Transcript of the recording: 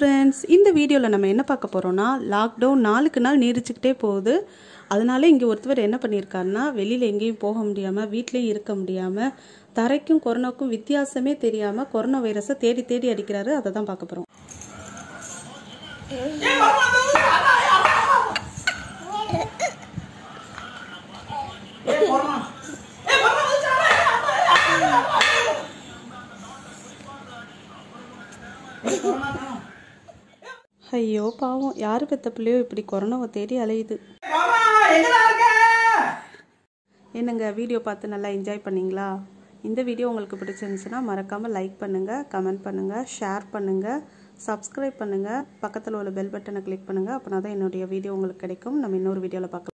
friends இந்த வீடியோவில் நம்ம என்ன பார்க்க போகிறோம்னா லாக்டவுன் நாளுக்கு நாள் நீடிச்சுக்கிட்டே போகுது அதனால இங்கே ஒருத்தவர் என்ன பண்ணியிருக்காருன்னா வெளியில் எங்கேயும் போக முடியாமல் வீட்லேயும் இருக்க முடியாமல் தரைக்கும் கொரோனாக்கும் வித்தியாசமே தெரியாமல் கொரோனா வைரஸை தேடி தேடி அடிக்கிறாரு அதை தான் பார்க்க போகிறோம் ஐயோ பாவம் யார் பெத்த பிள்ளையோ இப்படி கொரோனாவை தேடி அலையுது என்னங்க வீடியோ பார்த்து நல்லா என்ஜாய் பண்ணீங்களா இந்த வீடியோ உங்களுக்கு பிடிச்சிருந்துச்சுன்னா மறக்காமல் லைக் பண்ணுங்கள் கமெண்ட் பண்ணுங்கள் ஷேர் பண்ணுங்கள் சப்ஸ்கிரைப் பண்ணுங்கள் பக்கத்தில் உள்ள பெல் பட்டனை கிளிக் பண்ணுங்கள் அப்படின்னா தான் என்னுடைய வீடியோ உங்களுக்கு கிடைக்கும் நம்ம இன்னொரு வீடியோவில் பார்க்கலாம்